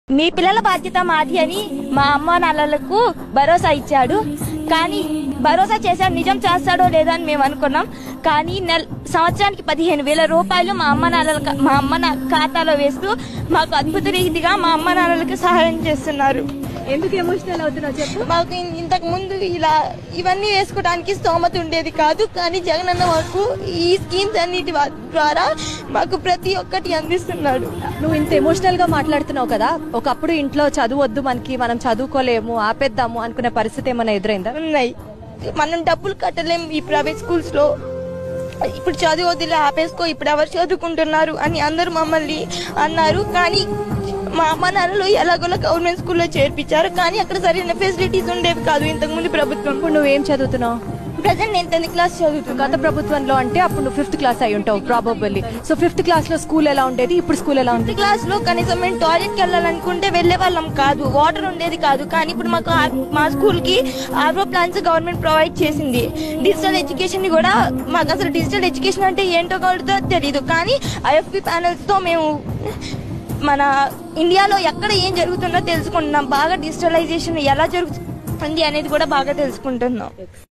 మీ పిల్లల బాధ్యత మాది అని మా అమ్మ నాన్నలకు భరోసా ఇచ్చాడు కానీ భరోసా చేశాడు నిజం చేస్తాడో లేదో అని మేము అనుకున్నాం కానీ నెల సంవత్సరానికి పదిహేను వేల రూపాయలు మా అమ్మ నాన్నల మా అమ్మ నా ఖాతాలో వేస్తూ మాకు అద్భుత రీతిగా మా అమ్మ నాన్నలకు సహాయం చేస్తున్నారు ఎందుకు ఎమోషనల్ అవుతున్నావు చెప్పు మాకు ఇన్- ఇంతకు ముందు ఇలా ఇవన్నీ వేసుకోవడానికి స్తోమత ఉండేది కాదు కానీ జగనన్న మాకు ఈ స్కీమ్స్ అన్నిటి వా- ద్వారా మాకు ప్రతి ఒక్కటి అందిస్తున్నాడు నువ్వు ఇంత ఎమోషనల్ గా మాట్లాడుతున్నావు కదా ఒకప్పుడు ఇంట్లో చదువు వద్దు మనకి మనం చదువుకోలేము ఆపేద్దాము అనుకునే పరిస్థితి ఏమైనా ఎదురైందా ఉన్నాయి మనం డబ్బులు కట్టలేం ఈ ప్రైవేట్ స్కూల్స్ లో ఇప్పుడు చదువు వదిలే ఆపేసుకో ఇప్పుడు ఎవరు చదువుకుంటున్నారు అని అందరూ మమ్మల్ని అన్నారు కానీ మా అమ్మ నాన్నలు ఎలాగోలా గవర్నమెంట్ స్కూల్లో చేర్పించారు కానీ అక్కడ సరైన ఫెసిలిటీస్ ఉండేవి కాదు ఇంతకు ముందు ప్రభుత్వం ఇప్పుడు నువ్వేం చదువుతున్నావు ప్రజెంట్ నేను టెన్త్ క్లాస్ చదువుతున్నాను గత ప్రభుత్వంలో అంటే అప్పుడు నువ్వు ఫిఫ్త్ క్లాస్ అయి ఉంటావు ప్రాబబల్లీ సో ఫిఫ్త్ క్లాస్ లో స్కూల్ ఎలా ఉండేది ఇప్పుడు స్కూల్ ఎలా ఉంది ఫిఫ్త్ క్లాస్ లో కనీసం మేము టాయిలెట్ కి వెళ్ళాలనుకుంటే వెళ్లే వాళ్ళం కాదు వాటర్ ఉండేది కాదు కానీ ఇప్పుడు మాకు ఆ- మా స్కూల్ కి ఆర్ఓ ప్లాన్స్ గవర్నమెంట్ ప్రొవైడ్ చేసింది డిజిటల్ ఎడ్యుకేషన్ ని కూడా మాకు అసలు డిజిటల్ ఎడ్యుకేషన్ అంటే ఏంటో కూడా తెలియదు కానీ ఐఎఫ్పి ప్యానల్స్ తో మేము మన ఇండియాలో ఎక్కడ ఏం జరుగుతుందో తెలుసుకుంటున్నాం బాగా డిజిటలైజేషన్ ఎలా జరుగుతుంది అనేది కూడా బాగా తెలుసుకుంటున్నాం